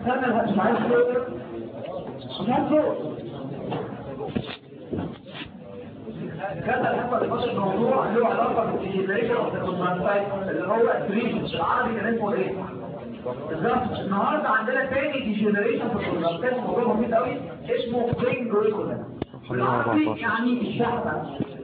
استنى مش عايز صوت مش عايز صوت كذا الحصه اللي فاتت الموضوع له علاقه بالديجيتاليشن اوف ذا كونتراكتايل اللي هو التريشن بالعربي كان اسمه ايه؟ بالظبط النهارده عندنا تاني ديجنريشن في الكونتراكتايل موضوع مهم قوي اسمه برين جلوكولا بالعربي يعني الشحنه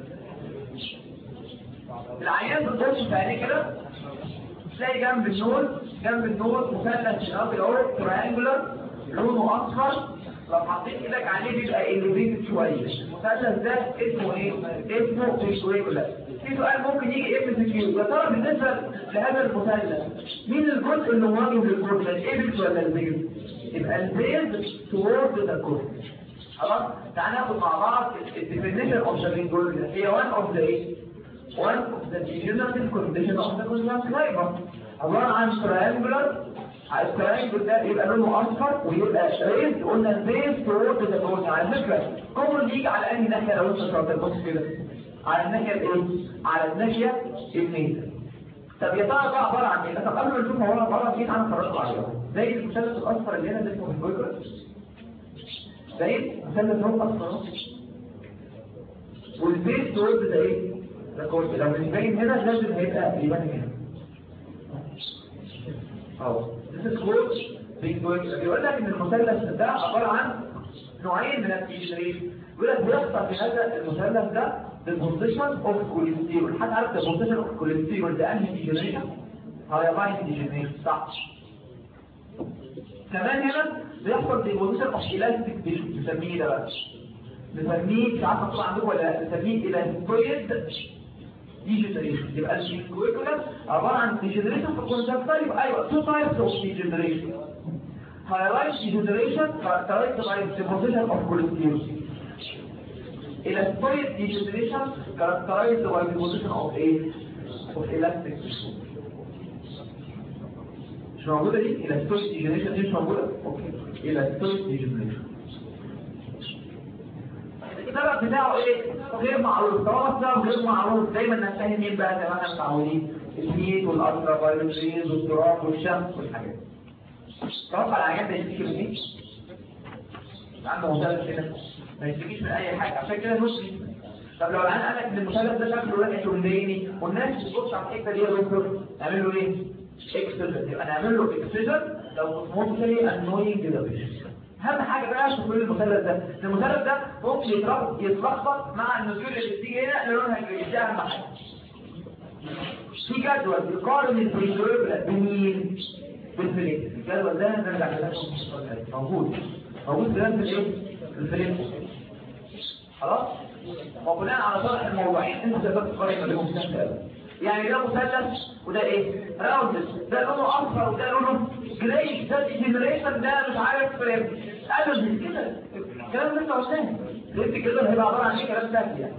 العيان بتبص في عينيه كده تلاقي جنب النور جنب النور مثلث شراب الاول تريانجولار لونه اصفر لو حطيت ايدك عليه بيبقى اليفيتد شويه المثلث ده اسمه ايه اسمه فيشويكولا في سؤال ممكن يجي ام سي كيو يا ترى بالنسبه لهذا المثلث مين الجزء اللي مواجه للكورتكس الايبكس ولا البيز يبقى البيز تورد ذا كورتكس خلاص تعالى ناخد مع بعض الديفينيشن اوف ذا رينجول هي وان اوف ذا ايه one of the degenerative condition of the conjunctival عبارة عن triangular الترينجل ده يبقى لونه اصفر ويبقى ريز قلنا البيز تورد ذا كورتكس على فكره كومن يجي على انهي ناحيه لو انت شاطر بص كده على الناحيه الايه على الناحيه اليمين طب يا ترى ده عباره عن ايه طب قبل ما نشوف هو عباره عن ايه تعالى نفرجه عليه زي المثلث الاصفر اللي هنا اللي اسمه الفويكر زي المثلث هو اصفر والبيت تورد ده ايه ده كورت لو مش باين هنا لازم هيبقى يبان هنا اهو this is called big بيقول لك ان المثلث ده عباره عن نوعين من الديجنريشن بيقول لك بيحصل في هذا المثلث ده البوزيشن اوف كوليسترول حد عارف البوزيشن اوف كوليسترول ده انهي ديجنريشن هاي باين ديجنريشن صح كمان هنا بيحصل في بوزيشن اوف الاستيك تيشو بنسميه ده بقى بنسميه مش عارف مكتوب عندكم ولا بنسميه الاستويد ديجنريشن يبقى الكويكولا عباره عن ديجنريشن في الكونجكتيف يبقى ايوه تو تايبس اوف ديجنريشن highlight degeneration characterized by the deposition of cholesterol Elastoid degeneration characterized by the position of a of elastic tissue. مش موجودة دي؟ Elastoid degeneration دي مش موجودة؟ اوكي Elastoid degeneration السبب بتاعه ايه؟ غير معروف طالما السبب غير معروف دايما ننتهي مين بقى زي ما احنا متعودين الهيت والالترا فايولت ريز والتراب والشمس والحاجات توقع العيان ده يشتكي من ايه؟ عنده مثلث كده ما يشتكيش من اي حاجه عشان كده نسري طب لو العيان قال لك ان المثلث ده شكله وحش ومضايقني والناس بتبص على الحته دي يا دكتور نعمل له ايه؟ اكسجن يبقى نعمل له اكسجن لو موتلي انوينج ده اهم حاجه بقى عشان كل المثلث ده المثلث ده ممكن يتربط يتلخبط مع النزول اللي بتيجي هنا اللي لونها جريش دي اهم حاجه في جدول يقارن البريجوربلا بمين؟ بالفليك الجدول ده نرجع للأسف موجود موجود في نفس الايه الفليك خلاص وبناء على طرح الموضوعين انت تقدر تقارن ما بينهم بشكل ابدا يعني ده مثلث وده ايه راوندس ده لونه اصفر وده لونه جريش ده ديجنريشن ده مش عارف ابدا كده الكلام ده انت قلناه لقيت كده هيبقى عباره عن ايه كلام سهل يعني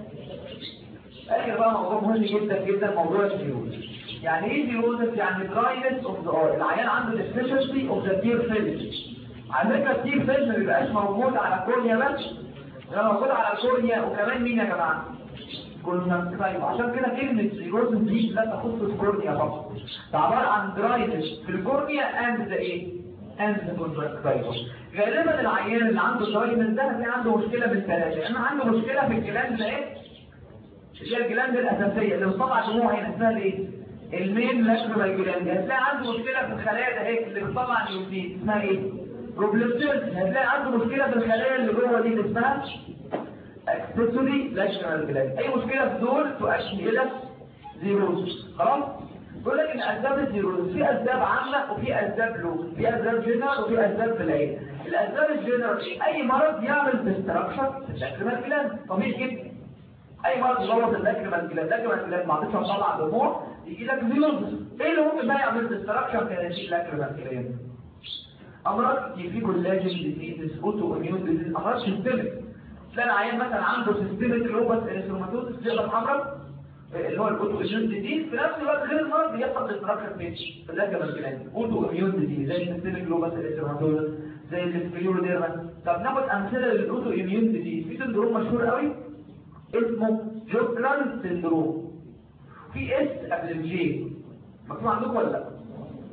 اخر بقى موضوع مهم جدا جدا موضوع الفيوز يعني ايه فيوزس يعني دراينس اوف ذا اوري العيان عنده ديفيشنسي اوف ذا تير فيلم على فكره التير فيلم ما بيبقاش موجود على الكورنيا بس ده موجود على الكورنيا وكمان مين يا جماعه كنا طيب عشان كده كلمه فيروزس دي لا تخص الكورنيا فقط ده عباره عن دراينس في الكورنيا اند ذا ايه اند ذا كونتراكتايل غالبا العيان اللي عنده دراينس ده هتلاقي عنده مشكله من ثلاثه اما عنده مشكله في الجلاند ده ايه اللي هي الجلاند الاساسيه اللي بتطلع دموع هنا اسمها ايه المين لاكريمال جلاند هتلاقي عنده مشكله في الخلايا ده هيك اللي بتطلع نيوتين اسمها ايه روبلوسيرز هتلاقي عنده مشكله في الخلايا اللي جوه دي اللي اسمها اكسسوري لاكريمال جلاند اي مشكله في دول تؤدي الى زيروز خلاص بيقول لك ان اسباب الزيروز في اسباب عامه وفي اسباب لو في اسباب جنرال وفي اسباب في العين الاسباب الجنرال اي مرض يعمل ديستراكشن في اللاكريمال جلاند طبيعي جدا اي مرض يبوظ اللاكريمال جلاند اللاكريمال جلاند ما عادش هتطلع دموع يجي لك زيروز ايه اللي ممكن بقى يعمل ديستراكشن في هذه اللاكريمال جلاند امراض كتير في كولاجين ديزيز اوتو اميون ديزيز امراض سيستميك تلاقي العيان مثلا عنده سيستميك لوبس اريثروماتوزس بيقدر حمراء اللي هو الاوتو اميون ديزيز في نفس الوقت غير المرض بيحصل ديستراكشن في في اللاكريمال جلاند اوتو اميون ديزيز زي سيستميك لوبس اريثروماتوزس زي السكليروديرما طب ناخد امثله للاوتو اميون ديزيز في سندروم مشهور قوي اسمه جوبلان سندروم في اس قبل الجي مكتوب عندكم ولا لا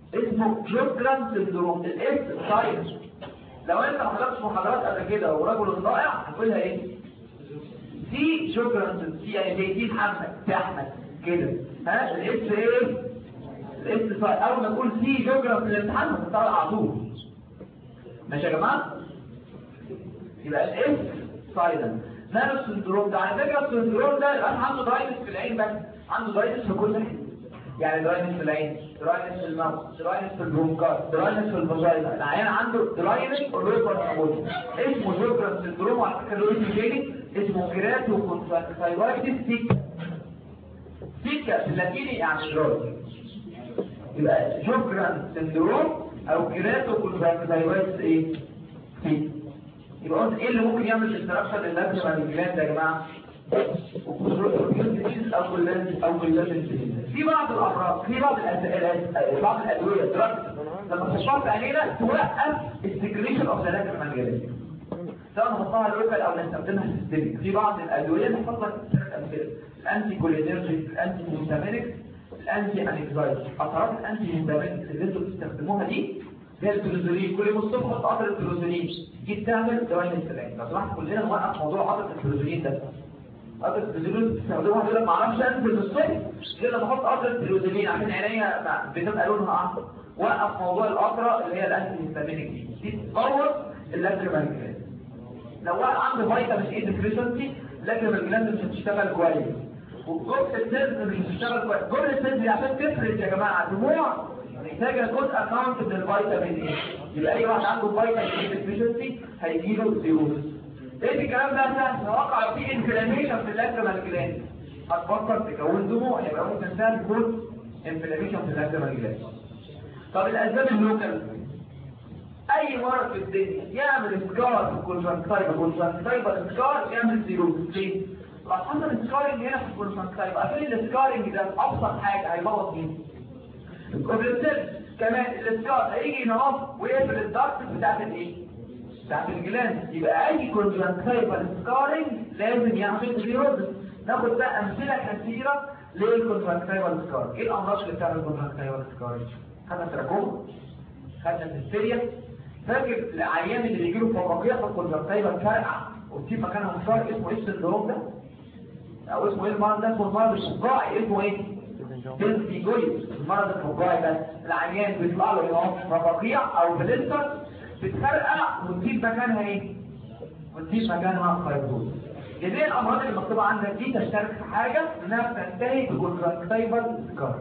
اسمه جوجران سندروم الاس ساينس لو انت ما حضرتش محاضرات قبل كده ورجل ضائع هتقولها ايه سي جوجران سي يعني زي دي محمد سي احمد كده ها الاس ايه الاس ساينس اول ما تقول سي جوجران في الامتحان هتطلع على طول ماشي يا جماعه يبقى الاس سايلنت نانو سندروم ده على فكره السندروم ده يبقى عنده دراينس في العين بس عنده دراينس في كل حته يعني دراينس في العين دراينس في الماوس دراينس في البرونكات دراينس في الفاجينا العيان عنده دراينس اوريكون اسمه جوجران سندروم على فكره له اسم تاني اسمه كيراتو كونتراكتايلايتس سيكا سيكا باللاتيني يعني دراي يبقى جوجران سندروم او كيراتو كونتراكتايلايتس ايه سيكا يبقى قلت ايه اللي ممكن يعمل استراكشر لللاكريمال الجلاند يا جماعه او كلان او كلان في بعض الامراض في بعض الأد- بعض الادويه دراجز لما تشرب في عينينا توقف السكريشن اوف ذا لاكريمال جلاند سواء نحطها لوكال او نستخدمها سيستميك في بعض الادويه نحط لك ثلاث امثله الانتي كولينرجيك الانتي مونتامينيك الانتي انكزايتي اثرات الانتي مونتامينيك اللي انتوا بتستخدموها دي زي التروزولين كل يوم الصبح حط قطر التروزولين جيت تعمل دواء السلام لو سمحت كلنا نوقف موضوع قطر التروزولين ده قطر التروزولين بتستخدموها يقول لك ما اعرفش انزل من الصبح غير لما احط قطر التروزولين عشان عينيا بتبقى لونها احمر وقف موضوع القطره اللي هي الانتي هيستامينيك دي دي تبوظ اللاكريمال جلاند لو واحد عنده فيتامين اي ديفيشنسي اللاكريمال جلاند مش هتشتغل كويس وجرعه السيلز مش هتشتغل كويس جرعه السيلز دي عشان تفرز يا جماعه دموع محتاجه جزء اكونت من الفيتامين اي يبقى اي واحد عنده فيتامين اي ديفيشنسي هيجيله سيروز ايه الكلام ده سهل وقع فيه انفلاميشن في اللاكريمال جلاند هتفكر تكون دموع يبقى ممكن سهل يكون انفلاميشن في اللاكريمال جلاند طب الاسباب اللوكال اي مرض في الدنيا يعمل سكار في الكونجنكتيفا كونجنكتيفا سكار يعمل سيروز ليه؟ لو حصل سكارنج هنا في الكونجنكتيفا عشان السكارنج ده ابسط حاجه هيبوظ مين؟ الكوبريتيل كمان الاسكار هيجي ينقص ويقفل الضغط بتاعت الايه بتاعت الجلاند يبقى اي كونجنكتيفال سكارنج لازم يعمل سيروز ناخد بقى امثله كثيره للكونجنكتيفال سكار ايه الامراض اللي بتعمل كونجنكتيفال سكار خدنا تراكوما خدنا هستيريا فاكر العيان اللي بيجي له فوقيه في الكونجنكتيفال فرقع وفي مكانها مصار اسمه ايه السندروم ده او اسمه ايه المرض ده اسمه المرض الصداعي اسمه ايه بنتي جويد المرض الفجاعي ده العيان بيطلع له هنا رفاقيع او بلستر بتفرقع وتسيب مكانها ايه وتسيب مكانها فايبروز جميع الامراض اللي مكتوبه عندك دي تشترك في حاجه انها بتنتهي بكونجكتيفال سكار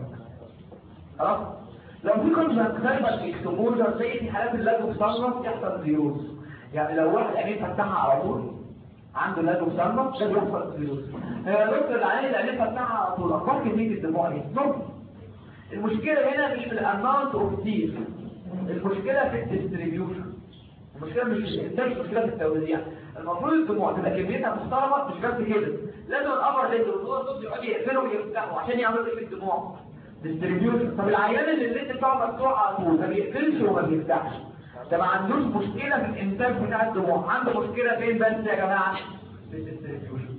خلاص لو في كونجكتيفال اكسبوجر زي في حالات اللاجوكسالمس يحصل فيروس يعني لو واحد عينيه فتحها على طول عنده لاجوكسالمس ده بيحصل فيروس دكتور العيان اللي عينيه فتحها على طول اخبار كميه الدموع ايه نقطه المشكله هنا مش في الاماونت اوف تير المشكله في الديستريبيوشن المشكله مش في الانتاج المشكله في التوزيع المفروض الدموع تبقى كميتها محترمه مش بس كده لازم الابر ليد والدور الصوت يقعد يقفلوا ويفتحوا عشان يعملوا ايه في الدموع ديستريبيوشن طب العيان اللي الليد بتاعه مفتوح على طول ما بيقفلش وما بيفتحش ده ما عندوش مشكله في الانتاج بتاع الدموع عنده مشكله فين بس يا جماعه في الديستريبيوشن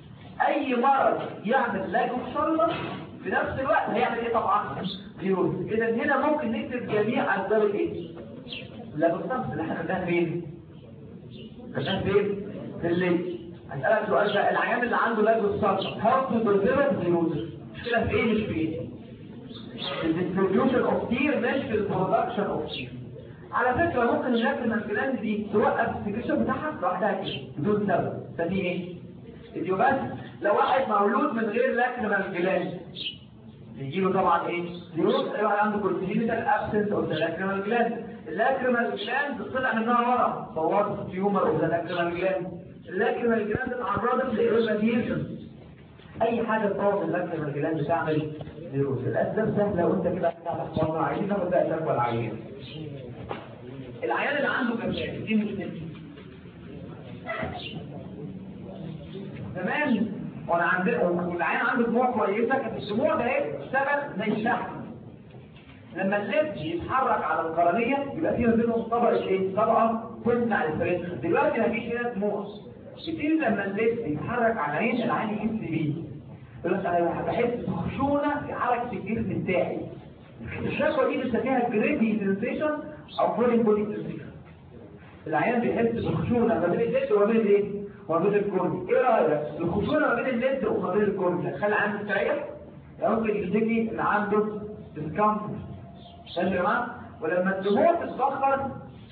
اي مرض يعمل لاجوكسالمس في نفس الوقت هيعمل ايه طبعا فيروس اذا هنا ممكن نكتب جميع اسباب الايه اللاجوكسالمس اللي احنا خدناها فين خدناها فين في الليل هسألك سؤال بقى العيان اللي عنده لاجوكسالمس هاو تو ديفلوب فيروس المشكله في ايه مش في ايه في الديستريبيوشن اوف تير مش في البرودكشن اوف تير على فكره ممكن اللاكريمال جلاند دي توقف السكريشن بتاعها لوحدها كده بدون سبب تسميه ايه بس لو واحد مولود من غير لاكريمال جلاند يجي له طبعا ايه فيروس اي واحد عنده كونجنيتال ابسنس اوف ذا لاكريمال جلاند اللاكريمال جلاند طلع منها ورا بوظت تيومر اوف ذا لاكريمال جلاند اللاكريمال جلاند اتعرضت لايراديشن اي حاجه تبوظ اللاكريمال جلاند تعمل فيروس الاسباب سهله وانت كده هتعرف والله عايزين ناخد بقى شكوى العيان العيان اللي عنده جمال دي مشكلته زمان وانا عند والعين عنده دموع كويسه كانت الدموع ده ايه اشتغل زي الشحن لما اللب يتحرك على القرنيه يبقى فيها بينهم طبقه ايه طبقه تمنع الفريسخ دلوقتي مفيش هنا دموع كتير لما اللب يتحرك على العين العين يحس بيه يقول لك انا بحس بخشونه في حركه الجسم بتاعي الشكوى دي بنسميها جريدي سنسيشن او فولين بودي سنسيشن العيان بيحس بخشونه ما بين الليد وما بين الايه وما بين الكورني ايه رايك الخشونه ما بين الليد وما بين الكورني هتخلي عنده استريح ممكن يشتكي ان عنده ديسكمفورت ماشي يا جماعه ولما الدموع تتبخر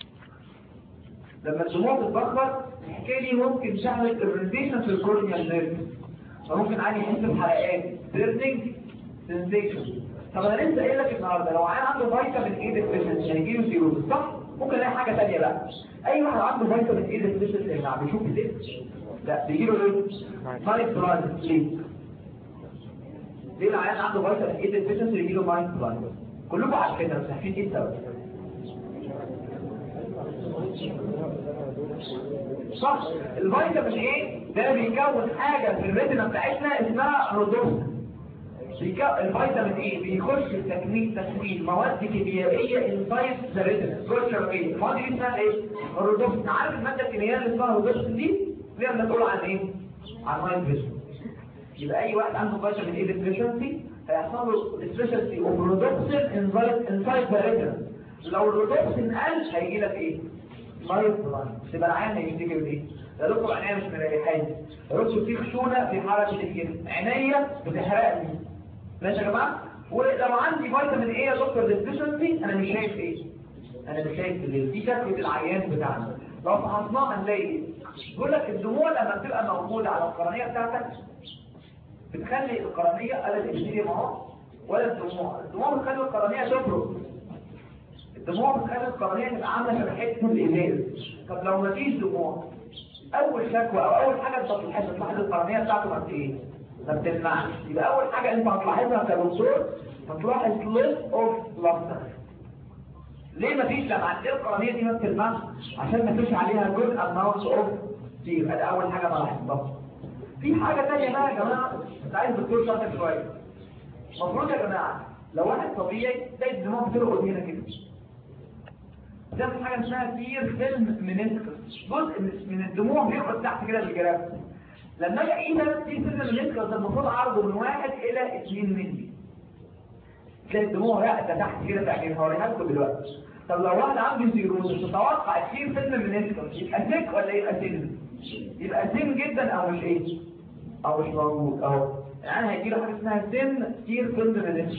لما الدموع تتبخر تحكي لي ممكن تعمل irritation في الكورنيال نيرف فممكن عادي يحس بحرقات burning sensation طب انا لسه قايل لك النهارده لو عيان عنده فيتامين اي ديفيشنسي هيجي له سيروز صح ممكن الاقي حاجه ثانيه بقى اي واحد عنده فيتامين اي ديفيشنسي يا جماعه بيشوف الليل لا بيجي له ايه مايك بلاند ليه ليه العيان عنده فيتامين اي ديفيشنسي يجي له مايك بلاند كلكم عارفينها بس عارفين ايه السبب صح الفيتامين ايه ده بيكون حاجه في الريتنا بتاعتنا اسمها رودوسين الفيتامين ايه بيخش في تكوين تكوين مواد كيميائيه انسايد ذا ريتنا جوه ايه المواد دي اسمها ايه الرودوسين عارف الماده الكيميائيه اللي اسمها رودوسين دي دي مسؤول عن ايه عن مايند فيجن يبقى اي واحد عنده فيتامين ايه ديفيشنسي هيحصل له ديفيشنسي اوف رودوسين انسايد ذا ريتنا لو الرودوسين قل هيجي لك ايه مايند بلاند تبقى العين هيشتكي بايه ده دكتور عينيا مش مريحاني دكتور في خشونه في حركه الجسم عينيا بتحرقني ماشي يا جماعه ولو عندي فيتامين ايه يا دكتور ديفيشنسي انا مش شايف ايه انا مش شايف الليل دي شكوى العيان بتاعنا لو فحصناها هنلاقي بيقول لك الدموع لما بتبقى موجوده على القرنيه بتاعتك بتخلي القرنيه على الابنيه اهو ولا الدموع الدموع بتخلي القرنيه تبرد الدموع بتخلي القرنيه تبقى عامله شبه حته الازاز طب لو مفيش دموع اول شكوى او اول حاجه انت بتلاحظها تلاحظ القرنيه بتاعته ما ايه ما بتلمعش يبقى اول حاجه انت هتلاحظها كدكتور هتلاحظ ليس اوف لافتر ليه ما فيش لما عندنا القرنيه دي ما بتلمعش عشان ما فيش عليها جزء اماونت اوف سير ادي اول حاجه ما لاحظتها في حاجه ثانيه بقى يا جماعه انت عايز دكتور شاطر شويه المفروض يا جماعه لو واحد طبيعي تلاقي الدماغ بترقد هنا كده ده في حاجه اسمها سير فيلم منسكس جزء من الدموع بيرقد تحت كده بالجراف لما اجي اقيس في سن المنسكس المفروض عرضه من واحد الى 2 مللي تلاقي الدموع راقده تحت كده تعجبها هوريها لكم دلوقتي طب لو واحد عنده زيروز تتوقع كتير سن المنسكس يبقى سك ولا يبقى سن يبقى سن جدا او مش ايه او مش موجود اهو يعني هيجي له حاجه اسمها سن كتير فيلم منسكس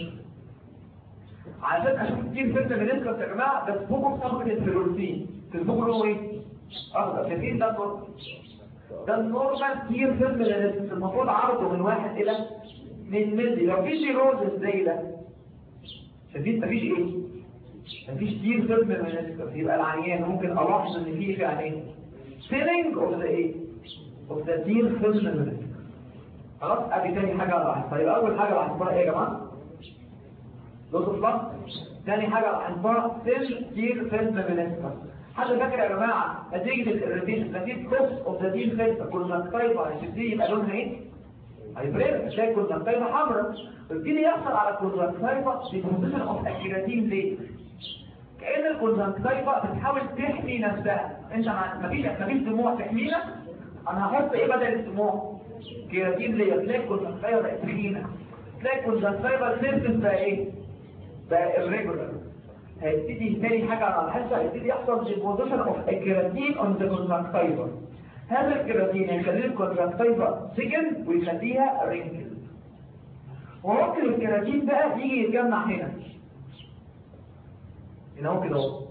عشان اشوف كتير فيلم منسكس يا جماعه بس فوقه صبغه الفلوروسين تسبقه له ايه اخضر شايفين ده النور ده النورمال كتير فيلم منسكس المفروض عرضه من واحد الى 2 مللي لو في زيروز زي ده شايفين مفيش ايه مفيش كتير فيلم منسكس يبقى العيان ممكن الاحظ ان فيه يعني ايه سيلينج اوف ذا ايه اوف ذا كتير فيلم منسكس خلاص ادي تاني حاجه لاحظتها يبقى اول حاجه لاحظتها ايه يا جماعه لوس اوف تاني حاجه لاحظتها سيل كتير فيلم منسكس حد فاكر يا جماعه نتيجه الاريتيشن نتيجه كوست اوف ذا دين فيلم كنا طيبه هتبتدي يبقى لونها ايه هيبرد تلاقي كنا طيبه حمراء يبتدي يحصل على الكونجكتيفا ديبوزيشن اوف اكيراتين ليه كأن الكونجكتيفا بتحاول تحمي نفسها انت مفيش مفيش دموع تحمينا انا هحط ايه بدل الدموع كيراتين ليه تلاقي الكونجكتيفا بقت تخينه تلاقي الكونجكتيفا السيرفس بقى ايه بقى irregular هيبتدي تاني حاجه على الحصه هيبتدي يحصل ديبوزيشن اوف الكيراتين اون ذا كونجكتيفا هذا الكيراتين يخلي الكونجكتيفا سجن ويخليها رينكل وممكن الكيراتين بقى يجي يتجمع هنا هنا هو كده اهو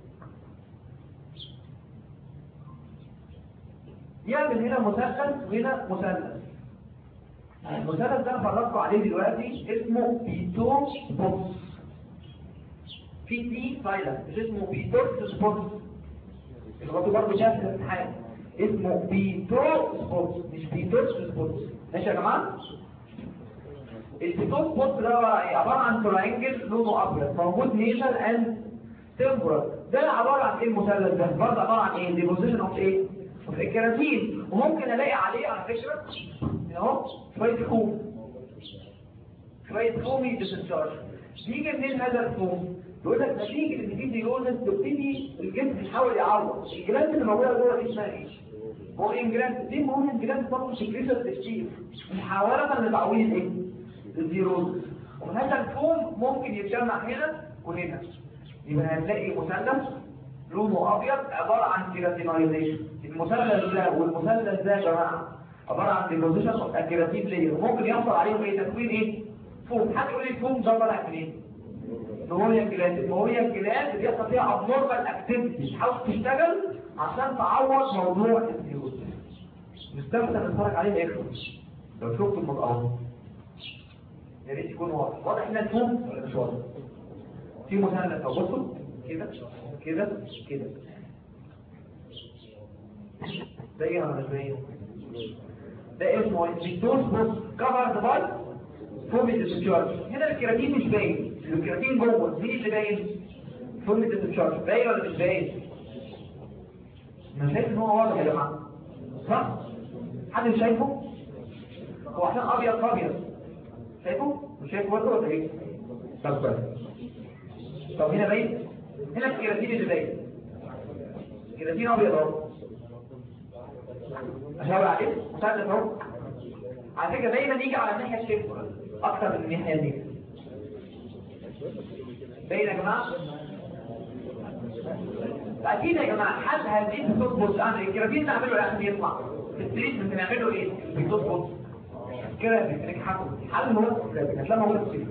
يعمل هنا مثلث وهنا مثلث المثلث ده فرجتكم عليه دلوقتي اسمه بيتو بوكس في دي سايلنت مش اسمه بيتو سبوتس اللي برضه شاف في الامتحان اسمه بيتو سبوتس مش بيتو سبوتس ماشي يا جماعه البيتو سبوتس ده عباره عن تراينجل لونه ابيض موجود نيشن اند تمبرال ده عباره عن ايه المثلث ده برضه عباره عن ايه ديبوزيشن اوف ايه اوف الكيراتين وممكن الاقي عليه على فكره اهو شويه خوم شويه خوم يتشارج بيجي منين هذا الخوم يقول لك نتيجه ان في ديوزس تبتدي الجسم يحاول يعوض الجلاند اللي موجوده جوه دي اسمها ايه هو انجلاند دي مهم انجلاند برضه سكريشن تشتيف محاوله لتعويض ايه الزيروز وهذا الفوم ممكن يتجمع هنا وهنا يبقى هنلاقي مثلث لونه ابيض عباره عن كيراتينايزيشن المثلث ده والمثلث ده يا جماعه عباره عن ديبوزيشن اوف كيراتين لير ممكن يحصل عليهم ايه تكوين ايه فوم حد يقول لي الفوم ده طالع منين الموريا الجلاند الموريا الجلاند بيحصل فيها ابنورمال اكتيفيتي تحاول تشتغل عشان تعوض موضوع الزيوت نستمتع نتفرج عليه اخر لو شفت المقاومه يا ريت يكون واضح واضح هنا الفوم ولا مش واضح في مثلث اهو بصوا كده كده كده ده ايه ولا مش باين ده اسمه الديتوز بص كفرد باي فومة التشارج هنا الكيراتين مش باين الكيراتين جوه مين اللي باين فومة التشارج باين ولا مش باين انا شايف ان هو واضح يا جماعه صح حد مش شايفه هو عشان ابيض ابيض شايفه مش شايفه برضه ولا ايه طب كويس طب هنا باين هنا الكيراتين اللي باين الكيراتين ابيض اهو اشاور عليه مثلث اهو على فكره دايما يجي على الناحيه الشمال اكتر من الناحيه اليمين باين يا جماعه اكيد يا جماعه حد هديك تظبط انا الكراتين نعمله عشان يطلع التريتمنت نعمله ايه بتظبط كده بتريك حقه حل هو هتلاقي موجود في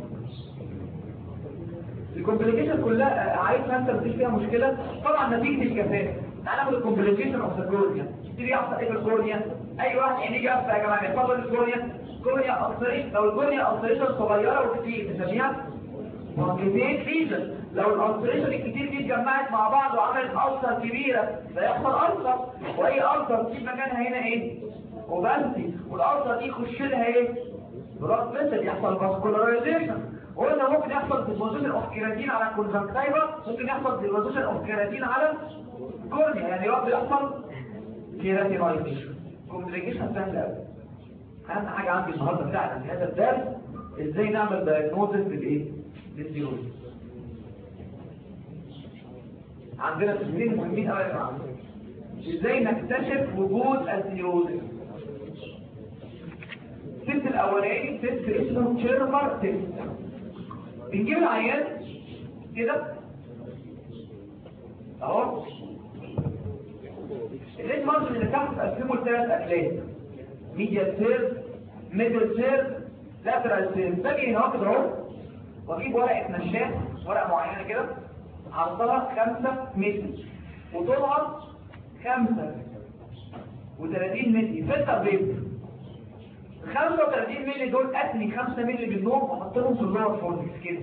الكومبليكيشن كلها عايز انت مفيش فيها مشكله طبعا نتيجه الكفاءه تعالى ناخد الكومبليكيشن اوف ذا كورنيا تيجي يحصل ايه في الكورنيا اي واحد يعني يجي يحصل يا جماعه يحصل الكورنيا كورنيا ألسريشن لو الكورنيا ألسريشن صغيرة وكتير نسميها ماركتين ليجن لو الألسريشن الكتير دي اتجمعت مع بعض وعملت ألسر كبيرة فيحصل ألسر وأي ألسر تجيب مكانها هنا إيه؟ وبنتي والألسر دي يخش لها إيه؟ بلاد فيسل يحصل فاسكولارايزيشن وقلنا ممكن يحصل ديبوزيشن اوف كيراتين على الكونجكتيفا ممكن يحصل ديبوزيشن اوف كيراتين على الكورنيا يعني يقدر يحصل كيراتينايزيشن كومبليكيشن سهل قوي اهم حاجه عندي النهارده فعلا في هذا الدرس ازاي نعمل دايجنوزس للايه للزيروز عندنا تمرين مهمين قوي يا جماعه ازاي نكتشف وجود الزيروز التست الاولاني تست اسمه تشيرمر تست بنجيب العيان كده اهو الليد مارجن اللي تحت تقسمه لثلاث اكلات ميديال سيرف ميدل سيرف لاترال سيرف باجي هنا كده اهو واجيب ورقه نشاط ورقه معينه كده عرضها 5 متر وطولها 5 و30 متر فلتر بيض 35 مللي دول اتني 5 مللي بالنوم واحط لهم في اللور فورنكس كده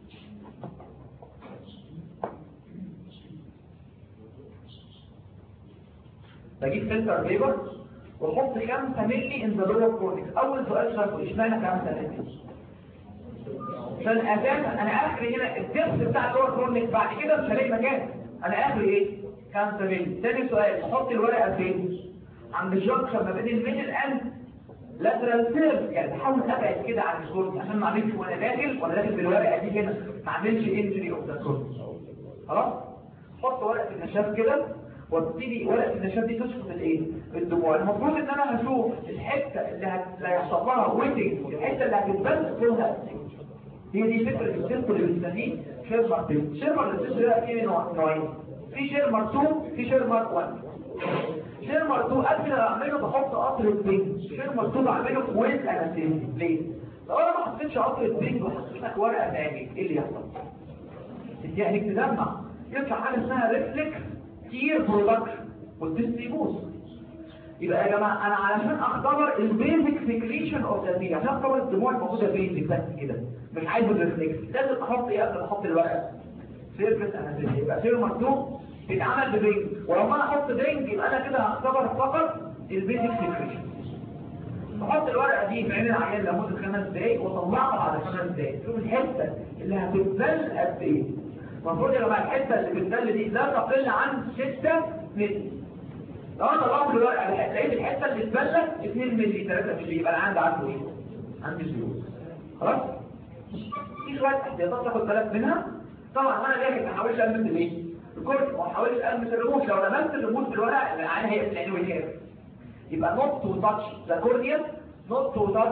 بجيب فلتر بيبر واحط 5 مللي ان ذا لور كورنكس اول سؤال شافه اشمعنى 5 مللي عشان اساسا انا اخري هنا الدبس بتاع اللور كورنكس بعد كده مش هلاقي مكان انا اخري ايه 5 مللي تاني سؤال احط الورقه فين عند الجنكشن ما بين الميدل اند لاترال سيرف يعني بحاول ابعد كده عن الكورنكس عشان ما اعملش وانا داخل وانا داخل بالورقه دي كده ما اعملش انجري اوف ذا كورنكس خلاص حط ورقه النشاف كده وابتدي ورقه النشاف دي تشفط الايه الدموع المفروض ان انا هشوف الحته اللي هت- هيحصل لها ويتنج الحته اللي هتتبل فيها هي دي فكره السيرف اللي بنسميه شيرمر تيست شيرمر التيست ده فيه نوع- نوعين في شيرمر 2 في شيرمر 1 شيرمر 2 قبل ما اعمله بحط قطر البنج شيرمر 2 بعمله ويز انستيزي ليه لو انا ما حطيتش قطر البنج وحطيت لك ورقه ماجيك ايه اللي يحصل يعني تدمع يطلع حاجه اسمها ريفلكس تير برودكشن والتست يبوظ يبقى يا جماعه انا علشان اختبر البيزك سكريشن اوف ذا عشان اختبر الدموع الموجوده بيزك بس كده مش عايز الريفلكس لازم احط ايه قبل ما احط الورقه سيرفيس انستيزي يبقى سير مكتوب بيتعمل ببنج ولما انا احط بنج يبقى انا كده هختبر فقط البيزك سكريشن بحط الورقه دي في عين العيان لمده خمس دقايق واطلعها بعد خمس دقايق شوف الحته اللي هتتبل قد ايه المفروض يا جماعه الحته اللي بتبل دي لا تقل عن 6 مللي لو انا طلعت الورقه لقيت الحته اللي اتبلت 2 مللي 3 مللي يبقى انا عندي عنده ايه؟ عندي زيوت خلاص؟ في شويه احتياطات تاخد بالك منها طبعا وانا داخل ما احاولش المس الايه؟ الكورت ما احاولش المس الرموش لو لمست الرموش بالورقه العين هي بتلاقيه ويهاب يبقى not to touch the cornea not to touch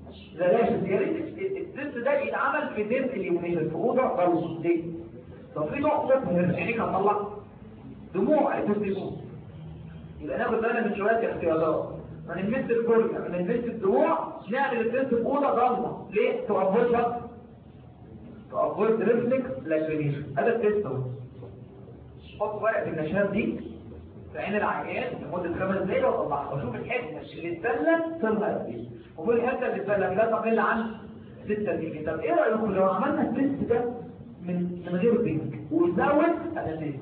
بلاش يا ريت التست ده يتعمل في ديم اليوميشن في اوضه ضلمه ليه؟ طب في نقطه مهمه عينيك هتطلع دموع التست دموع يبقى ناخد بالنا من شويه اختيارات ما نلمس الكل ما نلمس الدموع نعمل التست في اوضه ضلمه ليه؟ تقفل بقى تقفل ريفلكس لاكريميشن هذا التست اهو حط ورقه النشاط دي في عين العيان لمده خمس دقايق واطلعها واشوف الحته اللي اتسلم طلع قد ايه وكل الحته اللي اتسلم لا تقل عن 6 مللي طب ايه رايكم لو عملنا التست ده من من غير بينك وزود اناليز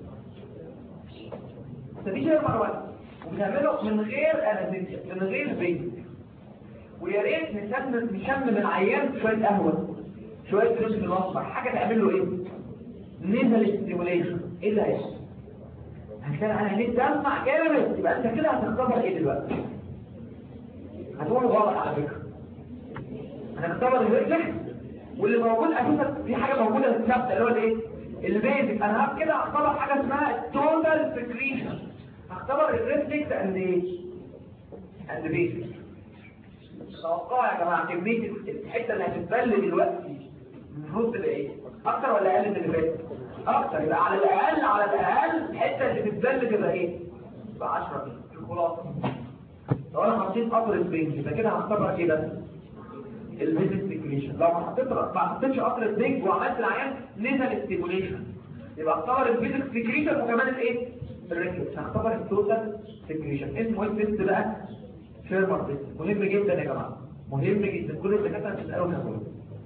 مفيش غير مره واحده وبنعمله من غير اناليز من غير بينك ويا ريت نسمم نشمم العيان شويه قهوه شويه فلوس من الاصفر حاجه تعمل له ايه نزل ستيموليشن ايه اللي هيحصل هتلاقي انا ليه تسمع جامد يبقى انت كده هتختبر ايه دلوقتي هتقول غلط على فكره هنختبر الرجل واللي موجود اساسا في حاجه موجوده ثابته اللي هو الايه البيزك انا هب كده هختبر حاجه اسمها التوتال سكريشن هختبر الريفلكس اند ايه اند بيزك توقعوا يا جماعه كميه الحته اللي هتتبل دلوقتي المفروض تبقى ايه اكتر ولا اقل من اللي فات اكتر يبقى على الاقل على الاقل الحته اللي بتتبل تبقى ايه تبقى 10 في الخلاصه لو انا حطيت قطر سبرينج يبقى كده هختبر ايه ده البيزنس ستيميوليشن لو ما حطيت ما حطيتش قطر سبرينج وعملت العيان نزل ستيميوليشن يبقى اختبر البيزنس ستيميوليشن وكمان الايه الريكورد هختبر التوتال ستيميوليشن اسمه ايه التست بقى فيرمر تيست مهم جدا يا جماعه مهم جدا كل الدكاتره بتسالوا كده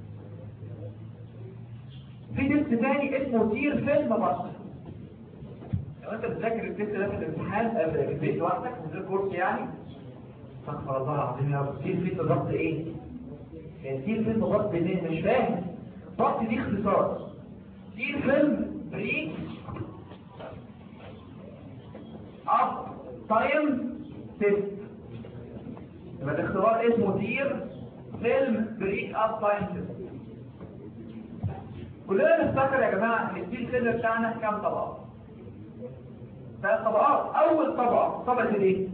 في تيست تاني اسمه تير فيلم مصر لو انت بتذاكر التيست ده في الامتحان في البيت لوحدك من غير كورس يعني استغفر الله العظيم يا رب تير فيلم ضبط ايه؟ يعني تير فيلم ضبط ايه؟ مش فاهم ضبط دي اختصار تير فيلم بريك اب تايم تيست يبقى الاختبار اسمه تير فيلم بريك اب تايم تيست كلنا نفتكر يا جماعة ان الدين سيلر بتاعنا كام طبقة ثلاث طبقات اول طبقة طبقة الايه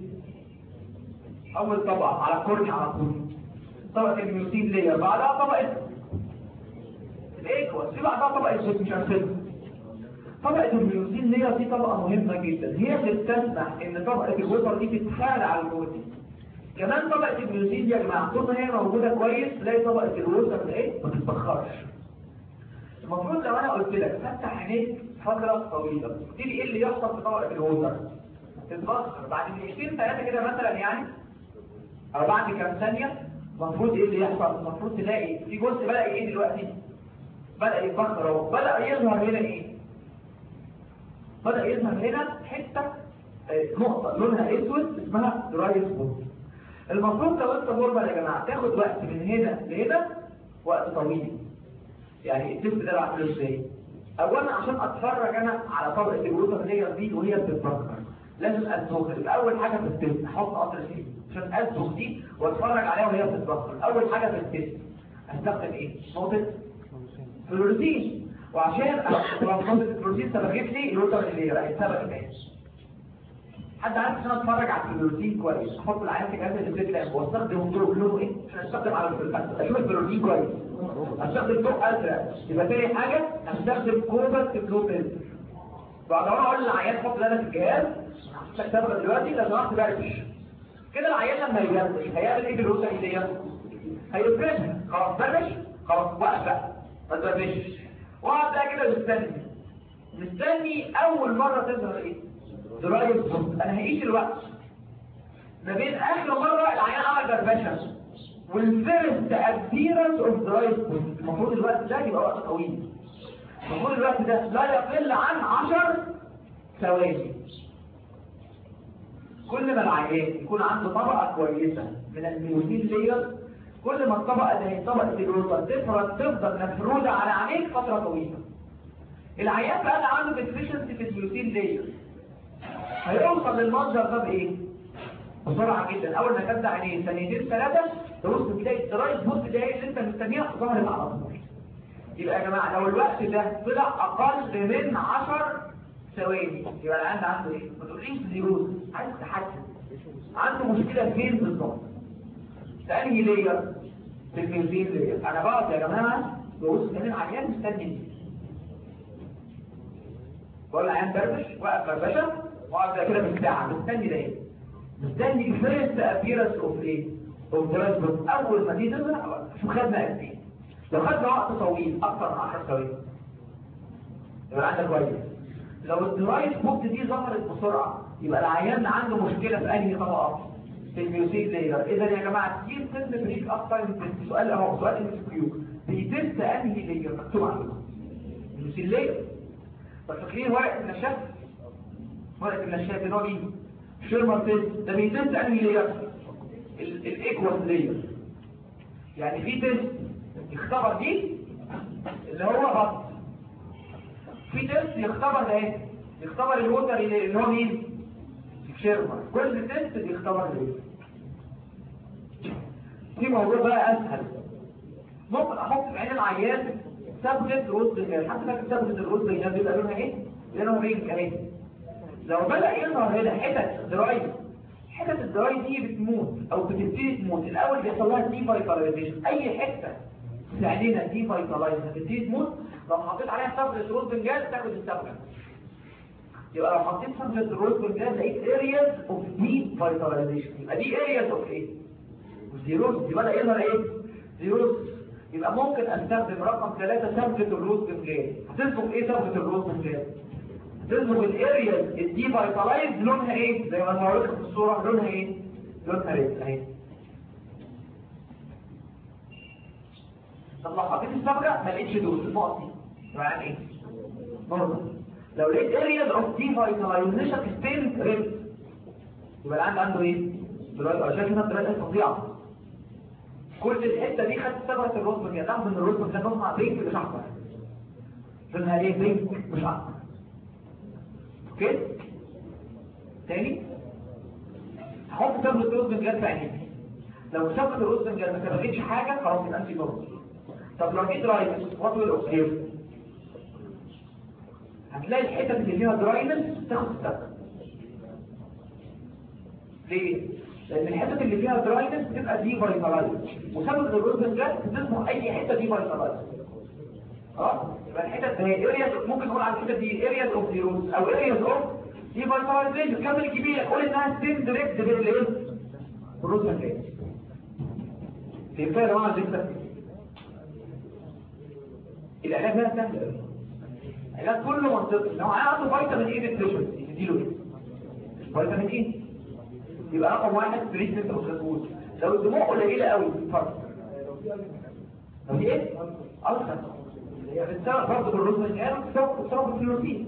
اول طبقة على الكورني على طول طبقة الميوسين لير بعدها طبقة الايكوس في بعدها طبقة مش عارفين طبقة الميوسين لير دي طبقة مهمة جدا هي اللي بتسمح ان طبقة الوتر دي تتخلع على البروتين كمان طبقة الميوسين دي يا جماعة طول ما هي موجودة كويس تلاقي طبقة الوتر ايه ما تتبخرش المفروض لو انا قلت لك فتح عينيك فتره طويله قلت لي ايه اللي يحصل في طبقه الوتر تتبخر بعد دقيقتين ثلاثه كده مثلا يعني او بعد كام ثانيه المفروض ايه اللي يحصل المفروض تلاقي في جزء بدا ايه دلوقتي بدا يتبخر اهو بدا يظهر هنا ايه بدا يظهر هنا حته نقطه لونها اسود اسمها دراي سبوت المفروض لو انت نورمال يا جماعه تاخد وقت من هنا لهنا وقت طويل يعني التست ده بعمله ازاي اولا عشان اتفرج انا على طبقه الوتر لير دي وهي بتتبخر لازم اسبغ اول حاجه في التست احط قطر فيه عشان اسبغ دي واتفرج عليها وهي بتتبخر اول حاجه في التست استخدم ايه نقطه فلوريسين وعشان نقطه الفلوريسين سبقت لي الوتر لير راحت سبقت اهي حد عارف عشان اتفرج على الفلوريسين كويس احط العيان في جهاز البيت لاب واستخدم ضوء لونه ايه عشان استخدم على الفلوريسين اشوف الفلوريسين كويس هستخدم ضوء ازرق يبقى تاني حاجه هستخدم كوبر بلو فيلتر بعد ما اقول للعيان حط ده في الجهاز هشتغل دلوقتي لازم اخد برش كده العيان لما يجرش هيعمل ايه بالروسه ايديا هيفرش خلاص برش خلاص وقف بقى ما تبرش واقعد بقى كده مستني مستني اول مره تظهر ايه درايف انا هقيس الوقت ما بين اخر مره العيان عمل بربشه والفيرست ابيرنس اوف درايف المفروض الوقت ده يبقى وقت طويل المفروض الوقت ده لا يقل عن 10 ثواني كل ما العيان يكون عنده طبقه كويسه من الميوزين لير كل ما الطبقه دي طبقه الوتر تفرد تفضل مفروده على عينيك فتره طويله العيان بقى اللي عنده ديفيشنسي في الميوزين لير هيوصل للمنظر ده بايه بسرعه جدا اول ما تبدا عينيه ثانيتين ثلاثه تبص تلاقي الدرايف بوت ده اللي انت مستنيها ظهرت على طول يبقى يا جماعه لو الوقت ده طلع اقل من 10 ثواني يبقى العيان عنده ايه ما تقوليش زيروز عايز تحسن عنده مشكله فين بالظبط في انهي لير في الميوزين ليه انا بقعد يا جماعه ببص كمان عيان مستني بقول العيان بربش واقف بربشه واقعد زي كده بالساعه مستني ده ايه مستني فيرست ابيرنس اوف ايه اوف ترانسبورت اول ما دي تظهر شوف خدنا قد ايه لو خدنا وقت طويل اكتر من 10 ثواني يبقى عندك كويس لو الدرايف بوكت دي ظهرت بسرعه يبقى العيان عنده مشكله في انهي طبقه في الميوزيك لاير اذا يا جماعه كتير قسم بريك اكتر من السؤال اهو سؤال ام اس كيو بيتست انهي لاير مكتوب عندكم الميوزيك لاير طب فاكرين ورقه النشاف ورقه النشاف اللي هو مين شيرمان تيست ده بيتست انهي لاير الايكوال لاير يعني في تيست يختبر دي اللي هو بط في تيست يختبر ده ايه يختبر الوتر اللي هو مين شيرمان كل تيست بيختبر ده في موضوع بقى اسهل ممكن احط في عين العيان ثبت رز الجهاز حتى فاكر ثبت الرز الجهاز بيبقى لونها ايه لونها بينك اهي لو بدا يظهر هنا حتت دراي حتت الدراي دي بتموت او بتبتدي تموت الاول بيحصل لها دي فايتاليزيشن اي حته تساعدنا دي فايتالايز هتبتدي تموت لو حطيت عليها ثبت رز الجهاز تاخد الثبت يبقى لو حطيت ثبت الرز الجهاز لقيت areas of deep vitalization يبقى دي areas of ايه زيروز يبقى ده يظهر ايه زيروز يبقى ممكن استخدم رقم ثلاثة ثبت الروز بالجاز هتثبت ايه ثبت الروز بالجاز هتثبت الارياز الدي فايتالايز لونها ايه زي ما انا هوريكم في الصورة لونها ايه لونها ريد اهي طب لو حطيت الصبغة ما لقيتش دول النقط دي يعني ايه برضه لو لقيت areas of devitalization stained red يبقى العند عنده ايه دلوقتي عشان كده الدرجة فظيعة كل الحته دي خدت ثبت الرسم كده تعرف ان الرسم كان نصنع بينك مش احمر لونها ايه بينك مش احمر اوكي تاني هحط ثبت الرسم بجد في عينيك لو ثبت الرسم بجد ما كتبتش حاجه خلاص يبقى انت نورمال طب لو جيت رايت وطول الاوكسير هتلاقي الحتت اللي فيها دراينس تاخد الثبت ليه لان الحتت اللي فيها دراينس بتبقى دي فايتالايز وسبب الروزن ده بتسمع اي حته دي فايتالايز خلاص يبقى الحتت هي ارياز ممكن نقول على الحتت دي ارياز اوف زيروز او ارياز اوف دي فايتالايزيشن كمل الكبيره قول انها ستين دايركت بالايه الروزن ده فهمتها يا جماعه الفكره العلاج ده سهل قوي العلاج كله منطقي لو عنده فيتامين ايه ديفيشنسي تديله ايه فيتامين ايه يبقى رقم واحد تريتمنت اوف الفود لو الدموع قليله قوي فرق لو دي ايه ألسر هي بتسبب برضه بالرز الجهاز بتسبب بتسبب الفلوسين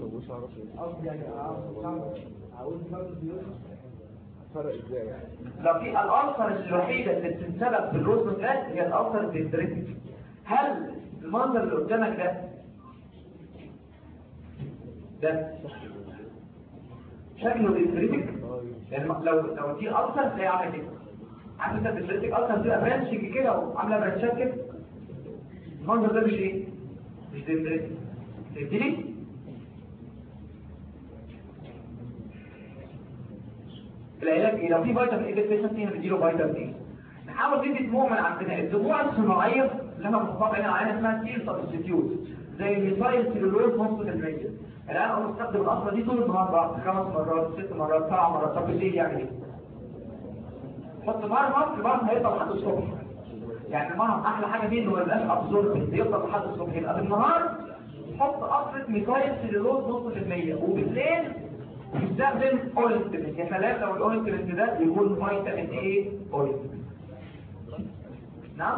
فرق ازاي يعني لو في الألسر الوحيدة اللي بتنسبب بالرز الجهاز هي الألسر الديستريكت هل المنظر اللي قدامك ده ده شكله ديستريكت يعني لو لو دي ألسر تلاقي عامل كده عارف انت الديستريكت ألسر بتبقى برانشنج كده وعامله برانشات كده المنظر ده مش ايه مش ديستريكت فهمتني العلاج ايه لو في فيتامين ايه ديفيشنسي هنديله فيتامين ايه نحاول ندي دموع من عندنا الدموع الصناعيه اللي انا بحطها هنا عليها اسمها تيل سبستيوت زي الميثايل سيلولوز نص المية الان انا بستخدم الاصله دي طول النهار بقى خمس مرات ست مرات سبع مرات طب بالليل يعني ايه حط مرهم المرهم هيفضل لحد الصبح يعني المرهم احلى حاجه فيه انه ما يبقاش ابزورب بيفضل لحد الصبح يبقى بالنهار حط قطره ميثايل سيلولوز نص المية وبالليل يستخدم اوليسترين يا سلام لو الاوليسترين ده يكون فيتامين ايه اوليسترين نعم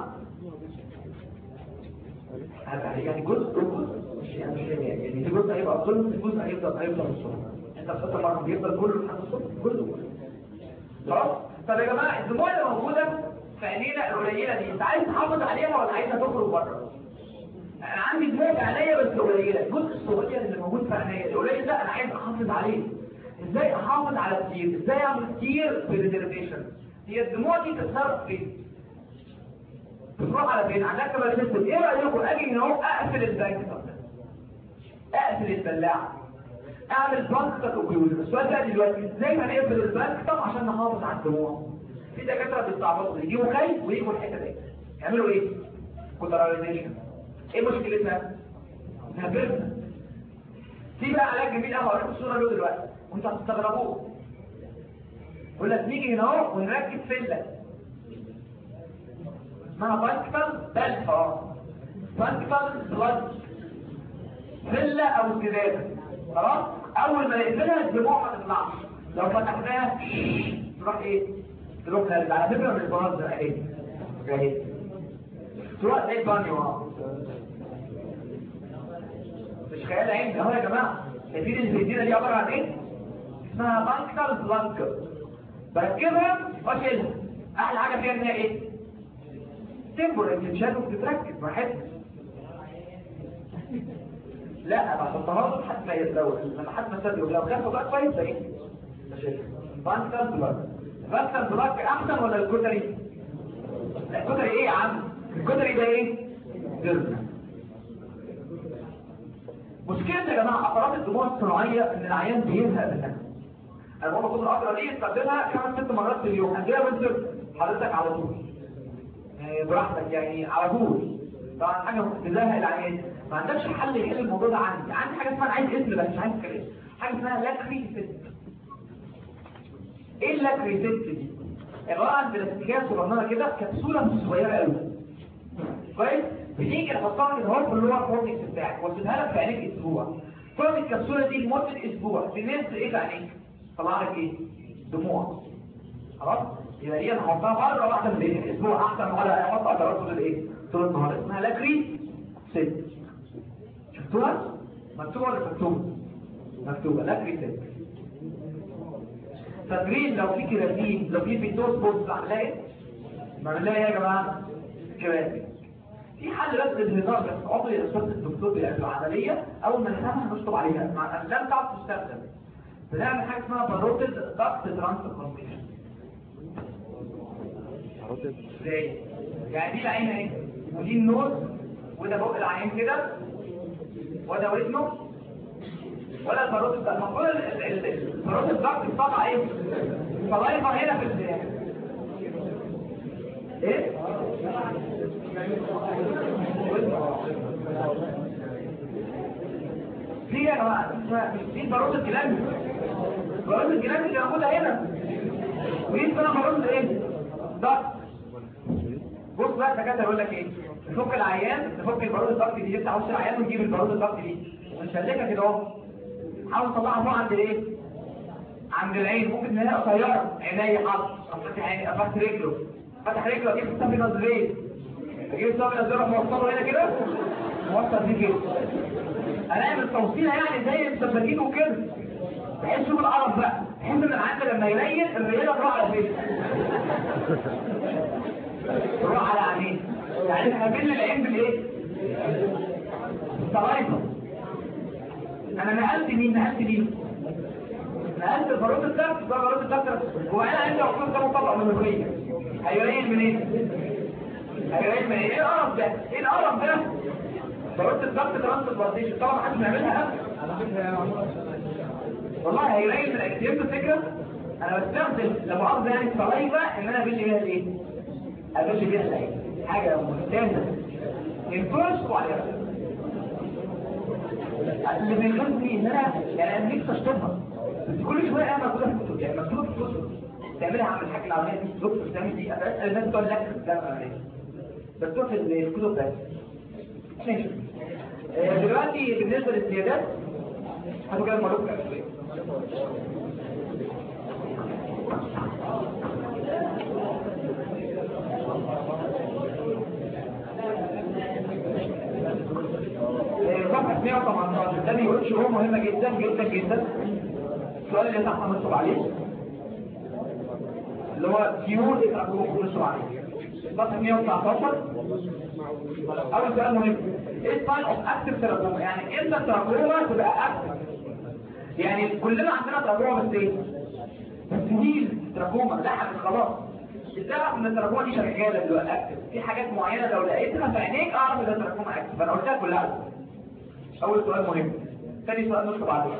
يعني جزء جزء مش يعني مش يعني في جزء هيبقى الظلم في جزء هيفضل هيفضل الصبح انت بتحط مرة بيفضل كله لحد الصبح جزء خلاص طب يا جماعه الدموع اللي موجوده في عينينا القليله دي انت عايز تحافظ عليها ولا عايزها تخرج بره انا عندي دموع في عينيا بس قليله الجزء الصغير اللي موجود في عينيا القليل ده انا عايز احافظ عليه ازاي احافظ على التير ازاي اعمل تير بالريزرفيشن هي الدموع دي تتصرف فين بتروح على فين عندك كما سيستم ايه رايكم اجي هنا اهو اقفل البنك طب اقفل البلاعه اعمل بنك اوكيوز السؤال ده دلوقتي ازاي هنقفل البنك طب عشان نحافظ على الدموع في دكاتره بيستعبطوا يجيبوا خيط ويجوا الحته دي يعملوا ايه كوتراليزيشن ايه مشكلتها انها بيرنا في بقى علاج جميل قوي هوريكم الصوره له دلوقتي وانتوا هتستغربوه يقول لك نيجي هنا اهو ونركب فله اسمها بانكتال بلف اه بانكتال بلاد فله او سداده خلاص اول ما نقفلها الدموع ما تطلعش لو فتحناها تروح ايه تروح خارج على فكره مش بهزر اهي اهي تروح زي البانيو اه مش خيال علمي اهو يا جماعه شايفين الفيديو دي عباره عن ايه اسمها بانكتال بلانك بركبها واشيلها احلى حاجه فيها ان هي ايه تمبر بتتشال وبتتركب براحتها لا ما تحطهاش لحد ما يتلوث لما حد ما تسد لو خافوا بقى كويس ده ايه بانكتال بلانك بانكتال بلانك احسن ولا الكوتري لا الكوتري ايه يا عم الكوتري ده ايه جرم مشكلة يا جماعة أقراط الدموع الصناعية إن العيان بيزهق منها أنا بقول لكم الأقرة دي استخدمها خمس ست مرات في اليوم هتجيها وانت حضرتك على طول يعني براحتك يعني على طول طبعا حاجة تزهق العيان ما عندكش حل يحل الموضوع ده عندي عندي حاجة اسمها عايز اسم بس مش عايز كلام حاجة اسمها لاكري ست ايه اللاكري ست دي؟ عبارة عن بلاستيكية صغننة كده كبسولة صغيرة قوي كويس؟ بتيجي تحطها كده اهو في اللور كورنيكس بتاعك وتسيبها لك في عينيك اسبوع تقعد الكبسوله دي لمده اسبوع تنزل ايه في عينيك طلع لك ايه دموع خلاص يبقى دي هنحطها مره واحده في العين اسبوع احسن ولا احط قدرات طول الايه طول النهار اسمها لاكري ست شفتوها مكتوبه ولا مكتوبه مكتوبه لاكري ست فاكرين لو في كيراتين لو في بيتوس بوست هنلاقي ما بنلاقي ايه يا جماعه كيراتين في حل بس الهزار بس عضو يرسل الدكتور بيعمل العملية أول ما نفهمها نشطب عليها مع الأفلام تعرف تستخدم بنعمل حاجة اسمها باروتد ضغط ترانسفورميشن ازاي؟ يعني دي العين اهي ودي النوز وده بق العين كده وده ودنه ولا الباروتد ده المفروض الباروتد ضغط الطبع ايه؟ فلايفر هنا في الزيادة ايه؟ دي يا جماعه دي بارود الكلام بارود الكلام اللي موجوده هنا ودي اسمها بارود ايه ضغط بص بقى الدكاتره يقول لك ايه نفك العيان نفك البارود الضغط دي نفتح وش العيان ونجيب البارود الضغط دي ونشلكها كده اهو حاول تطلعها فوق عند الايه عند العين ممكن ان هي قصيره عينيا حاضر افتح عيني افتح رجله فتح رجله اجيب الصبي نظريه اجيب الصبي نظريه موصله هنا كده موصل دي كده هنعمل توصيله يعني زي السباكين وكده بحيث شوف القرف بقى بحيث ان العند لما يلين الرجاله تروح على فين تروح على عينيه يعني هنقابل العين بالايه بالصلايفه انا نقلت مين نقلت مين نقلت الباروت الضغط ده باروت الضغط وبعدين عندي عقول ده مطلق من الريه هيلاقيه منين هيلاقيه منين ايه القرف ده ايه القرف ده باروت الضغط ترانسبورتيشن طبعا محدش بيعملها والله هيلاقي من الاكتئاب الفكره انا بستخدم لما مؤاخذه يعني الصلايفه ان انا ابش بيها الايه ابش بيها العين حاجه ممتازه ينفعش عليها اللي بيغلطني ان انا يعني انا نفسي اشطبها بس كل شويه انا مكتوبه في الكتب يعني مكتوبه في الكتب تعملها عن الحاجه العمليه دي دكتور تعمل دي اسال الناس تقول لك ده مكتوبه في الكتب بس ماشي دلوقتي بالنسبه للزيادات هاتوا كده المعلومه صفحة 118 ده بيقول شروط مهمة جدا جدا جدا السؤال اللي تحت هنصب عليه اللي هو كيو اقرأ نصب عليه صفحة 119 أول سؤال مهم ايه التايب اوف اكتف تراكوما يعني امتى التراكوما تبقى اكتف يعني كلنا عندنا تراكوما بس ايه بس دي تراكوما لحقت خلاص تعرف ان التراكوما دي شغاله دلوقتي اكتف في حاجات معينه لو لقيتها في عينيك اعرف ان التراكوما اكتف انا قلتها كلها اول سؤال مهم ثاني سؤال نشطب عليه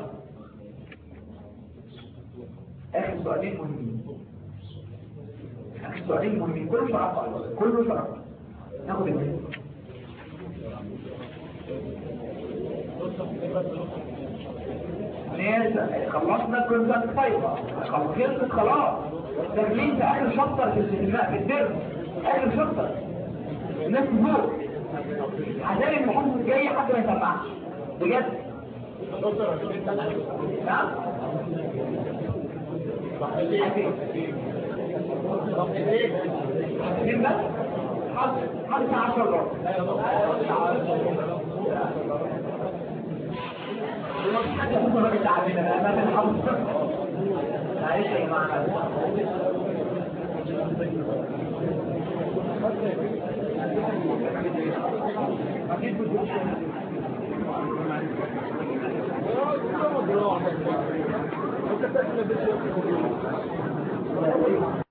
اخر سؤالين مهمين اخر سؤالين مهمين كله شرف كله شرف ناخد المهم ناس خلصنا الكونتاكت فايبر خلصت خلاص التمرين في اخر شابتر في الاستثناء في الدرس اخر شابتر الناس فوق هتلاقي المحافظ الجاي حد ما يسمعش بجد نعم مين بس؟ حد 10 ربع حاجة هم الراجل تعبنا ما في الحمد معلش يا جماعة أكيد